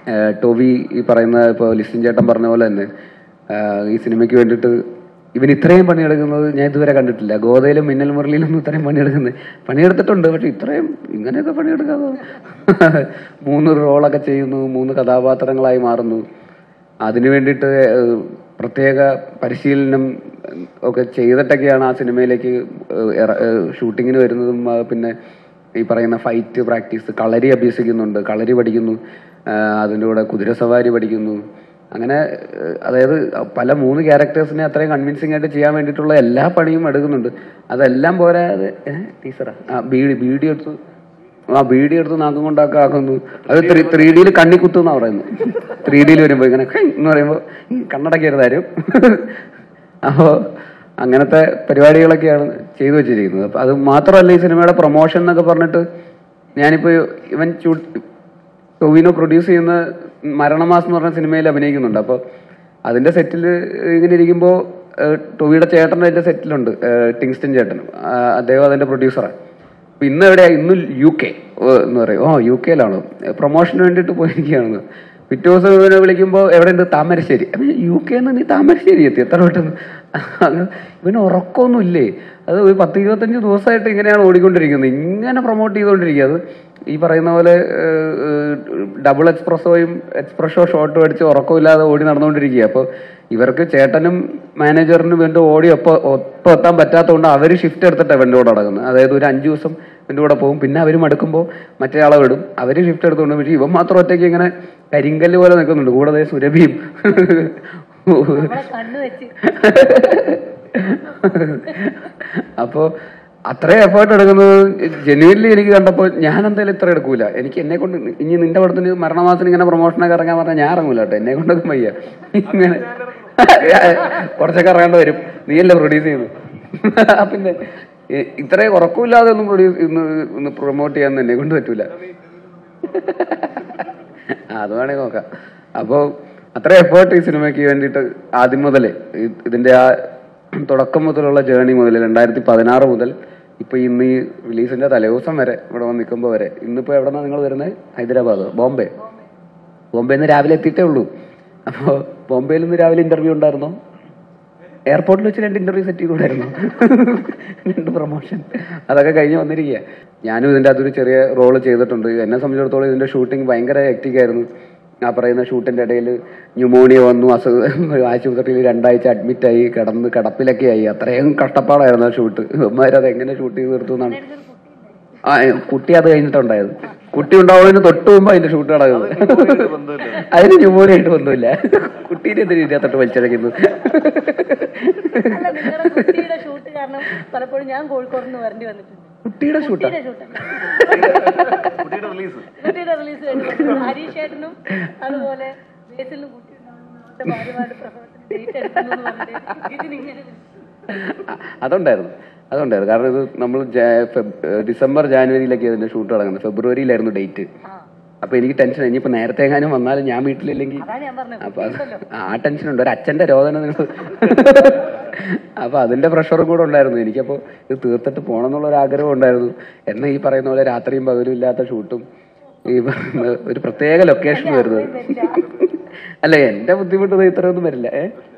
ഏഹ് ടോവി ഈ പറയുന്ന ഇപ്പോൾ ലിസ്റ്റിൻ ചേട്ടൻ പറഞ്ഞ പോലെ തന്നെ ആഹ് ഈ സിനിമയ്ക്ക് വേണ്ടിയിട്ട് ഇവൻ ഇത്രയും പണിയെടുക്കുന്നത് ഞാൻ ഇതുവരെ കണ്ടിട്ടില്ല ഗോതയിലും മിന്നൽ മുരളിയിലൊന്നും ഇത്രയും പണിയെടുക്കുന്നത് പണിയെടുത്തിട്ടുണ്ട് പക്ഷെ ഇത്രയും ഇങ്ങനെയൊക്കെ പണിയെടുക്കാതെ മൂന്ന് റോളൊക്കെ ചെയ്യുന്നു മൂന്ന് കഥാപാത്രങ്ങളായി മാറുന്നു അതിനു വേണ്ടിയിട്ട് ഏഹ്, പ്രത്യേക പരിശീലനം ഒക്കെ ചെയ്തിട്ടൊക്കെയാണ് ആ സിനിമയിലേക്ക് ഏഹ്, ഇറ- ഏഹ്, ഷൂട്ടിങ്ങിന് വരുന്നതും ആ, പിന്നെ ഈ പറയുന്ന ഫൈറ്റ് പ്രാക്ടീസ് കളരി അഭ്യസിക്കുന്നുണ്ട് കളരി പഠിക്കുന്നു ആഹ്, അതിൻ്റെ കൂടെ കുതിരസവാരി പഠിക്കുന്നു അങ്ങനെ ഏഹ്, അതായത് പല മൂന്ന് ക്യാരക്ടേഴ്സിനെ അത്രയും കൺവിൻസിംഗ് ആയിട്ട് ചെയ്യാൻ വേണ്ടിയിട്ടുള്ള എല്ലാ പണിയും എടുക്കുന്നുണ്ട് അതെല്ലാം പോരാതെ ടീച്ചറാ ആ ബീഡി ബീഡി എടുത്ത് ആ ബീഡി എടുത്ത് നാക്കും കൊണ്ടൊക്കെ ആക്കുന്നു അത് ത്രീ ഡിയിൽ കണ്ണി കുത്തുന്നാ പറയുന്നത് ത്രീ ഡിയിൽ വരുമ്പോ ഇങ്ങനെ ഖൈ എന്ന് പറയുമ്പോ ഈ കണ്ണടക്കരുത് ആരും അപ്പോ അങ്ങനത്തെ പരിപാടികളൊക്കെയാണ് ചെയ്തു വെച്ചിരിക്കുന്നത് അപ്പൊ അത് മാത്രമല്ല ഈ സിനിമയുടെ പ്രൊമോഷൻ എന്നൊക്കെ പറഞ്ഞിട്ട് ഞാനിപ്പോ ഇവൻ ചൂ- ടൊവിനോ പ്രൊഡ്യൂസ് ചെയ്യുന്ന മരണമാസം എന്ന് പറഞ്ഞ സിനിമയിൽ അഭിനയിക്കുന്നുണ്ട് അപ്പോൾ അതിന്റെ സെറ്റിൽ ഇങ്ങനെ ഇരിക്കുമ്പോൾ ടൊവിയുടെ ചേട്ടൻ അതിന്റെ സെറ്റിലുണ്ട് ഏഹ് ടിങ്സ്റ്റൺ ചേട്ടൻ ആ, അദ്ദേഹം അതിന്റെ പ്രൊഡ്യൂസറാണ് അപ്പൊ ഇന്ന് എവിടെയാ ഇന്ന് യു കെ എന്ന് പറയും ഓ യു കെയിലാണോ പ്രൊമോഷന് വേണ്ടിയിട്ട് പോയിരിക്കുകയാണെന്ന് പിറ്റേ ദിവസം ഇവനെ വിളിക്കുമ്പോൾ എവിടെയുണ്ട് താമരശ്ശേരി അപ്പൊ യു കെന്ന് നീ താമരശ്ശേരി എത്തി എത്ര പെട്ടെന്ന് അങ്ങ് ഇവന് ഉറക്കമൊന്നും ഇല്ലേ അത് ഒരു പത്ത് ഇരുപത്തഞ്ച് ദിവസമായിട്ട് ഇങ്ങനെയാണ് ഓടിക്കൊണ്ടിരിക്കുന്നത് ഇങ്ങനെ പ്രൊമോട്ട് ചെയ്തുകൊണ്ടിരിക്കുക അത് ഈ പറയുന്ന പോലെ ഡബിൾ എക്സ്പ്രസോയും എക്സ്പ്രഷോ ഷോട്ടും അടിച്ച് ഉറക്കമില്ലാതെ ഓടി നടന്നുകൊണ്ടിരിക്കുക അപ്പോൾ ഇവർക്ക് ചേട്ടനും മാനേജറിനും വേണ്ടി ഓടി ഒപ്പം ഒപ്പം എത്താൻ പറ്റാത്തതുകൊണ്ട് അവർ ഷിഫ്റ്റ് എടുത്തിട്ടാണ് ഇവൻ്റെ കൂടെ നടക്കുന്നത് അതായത് ഒരു അഞ്ചു ദിവസം ഇവൻ്റെ കൂടെ പോകും പിന്നെ അവർ മടുക്കുമ്പോൾ മറ്റേ ആളെ വിടും അവർ ഷിഫ്റ്റ് എടുത്തുകൊണ്ട് പക്ഷേ ഇവൻ മാത്രം ഒറ്റയ്ക്ക് ഇങ്ങനെ കരിങ്കല്ല് പോലെ നിൽക്കുന്നുണ്ട് കൂടെ ദേ സുരഭിയും നമ്മളെ കണ്ണു വെച്ച് അപ്പോ അത്രയും എഫേർട്ട് എടുക്കുന്നത് ജെന്യുവൻലി എനിക്ക് കണ്ടപ്പോൾ ഞാൻ എന്തായാലും ഇത്ര എടുക്കൂല എനിക്ക് എന്നെ കൊണ്ട് ഇനി നിന്റെ പടത്തിന് മരണമാസത്തിന് ഇങ്ങനെ പ്രൊമോഷനൊക്കെ ഇറങ്ങാൻ പറഞ്ഞാൽ ഞാൻ ഇറങ്ങൂല കേട്ടോ എന്നെ കൊണ്ടൊക്കെ വയ്യ ഇങ്ങനെ കുറച്ചൊക്കെ ഇറങ്ങേണ്ടി വരും നീയല്ലേ പ്രൊഡ്യൂസ് ചെയ്യുന്നു പിന്നെ ഇ- ഇത്രയും ഉറക്കമില്ലാതെ ഒന്നും പ്രൊഡ്യൂസ് ഇന്ന് ഒന്ന് പ്രൊമോട്ട് ചെയ്യാൻ എന്നെ കൊണ്ട് പറ്റൂല ആ, അത് വേണമെങ്കിൽ നോക്കാം അപ്പോൾ അത്ര എഫേർട്ട് ഈ സിനിമയ്ക്ക് വേണ്ടിയിട്ട് ആദ്യം മുതലേ ഇ- ഇതിന്റെ ആ തുടക്കം മുതലുള്ള ജേണി മുതൽ രണ്ടായിരത്തി പതിനാറ് മുതൽ ഇപ്പൊ ഇന്ന് ഈ റിലീസിന്റെ തലേദിവസം വരെ ഇവിടെ വന്ന് നിൽക്കുമ്പോൾ വരെ ഇന്നിപ്പോ എവിടെന്നാ നിങ്ങൾ വരുന്നത് ഹൈദരാബാദ് ബോംബെ ബോംബെ നിന്ന് രാവിലെ എത്തിയിട്ടേ ഉള്ളൂ അപ്പോൾ ബോംബെയിൽ നിന്ന് രാവിലെ ഇന്റർവ്യൂ ഉണ്ടായിരുന്നോ എയർപോർട്ടിൽ വെച്ച് രണ്ട് ഇന്റർവ്യൂ സെറ്റ് ചെയ്തുകൂടായിരുന്നു രണ്ട് പ്രൊമോഷൻ അതൊക്കെ കഴിഞ്ഞ് വന്നിരിക്കുക ഞാനും ഇതിന്റെ അകത്തൊരു ചെറിയ റോള് ചെയ്തിട്ടുണ്ട് എന്നെ സംബന്ധിച്ചിടത്തോളം ഇതിന്റെ ഷൂട്ടിംഗ് ഭയങ്കര hectic ആയിരുന്നു ആ പറയുന്ന ഷൂട്ടിന്റെ ഇടയിൽ ന്യൂമോണിയ വന്നു അസുഖം ആശുപത്രിയിൽ രണ്ടാഴ്ച അഡ്മിറ്റ് ആയി കിടന്ന് കിടപ്പിലൊക്കെ ആയി അത്രയും കഷ്ടപ്പാടായിരുന്നു ആ ഷൂട്ട് ഇവന്മാരത് എങ്ങനെ ഷൂട്ട് ചെയ്ത് തീർത്തു എന്നാണ് ആ ഏ, കുട്ടി അത് കഴിഞ്ഞിട്ടുണ്ടായത് കുട്ടി ഉണ്ടാവുന്നതിന് തൊട്ട് മുമ്പ് അതിന്റെ ഷൂട്ട് നടക്കുന്നത് അതിന് ന്യൂമോണിയ ആയിട്ട് ഒന്നുമില്ല കുട്ടീനെ എന്തിനാ ഇതിനകത്തോട്ട് വലിച്ചിഴക്കുന്നു അല്ല നിങ്ങളുടെ കുട്ടിയുടെ ഷൂട്ട് കാരണം പലപ്പോഴും ഞാൻ കോഴിക്കോട് നിന്ന് വരേണ്ടി വന്നിട്ടുണ്ട് കുട്ടിയുടെ ഷൂട്ടാ കുട്ടിയുടെ ഷൂട്ട് കുട്ടിയുടെ റിലീസ് കഴിഞ്ഞു ഹരീഷ് ഏട്ടനും അതുപോലെ ബേസിലും കുട്ടി ഉണ്ടാവുന്ന ഭാര്യമാരുടെ പ്രസവത്തിന് ഡേറ്റ് എടുക്കുന്നു എന്ന് പറഞ്ഞിട്ട് ഇതിനിങ്ങനെ അ- അതുണ്ടായിരുന്നു അതുണ്ടായിരുന്നു കാരണം ഇത് നമ്മൾ ജാ- ഫെബ്- ഡിസംബർ ജാനുവരിയിലൊക്കെ ഇതിന്റെ ഷൂട്ട് നടക്കുന്നത് ഫെബ്രുവരിയിലായിരുന്നു ഡേറ്റ് അപ്പൊ എനിക്ക് ടെൻഷൻ ഇനിയിപ്പോ നേരത്തെ എങ്ങാനും വന്നാലും ഞാൻ വീട്ടിലില്ലെങ്കിൽ അതാണ് ഞാൻ പറഞ്ഞത് അപ്പൊ അത് ആ ടെൻഷൻ ഉണ്ട് ഒരു അച്ഛന്റെ രോദന നിങ്ങൾ അപ്പൊ അതിന്റെ പ്രഷറും കൂടെ ഉണ്ടായിരുന്നു എനിക്കപ്പോ ഇത് തീർത്തിട്ട് പോകണം എന്നുള്ള ഒരു ആഗ്രഹം ഉണ്ടായിരുന്നു എന്നാൽ ഈ പറയുന്ന പോലെ രാത്രിയും പകലും ഇല്ലാത്ത ഷൂട്ടും ഈ പറയുന്ന ഒരു പ്രത്യേക ലൊക്കേഷൻ വരുന്നത് അല്ല എന്റെ ബുദ്ധിമുട്ട് ഇത് ഇത്രയൊന്നും വരില്ല ഏഹ്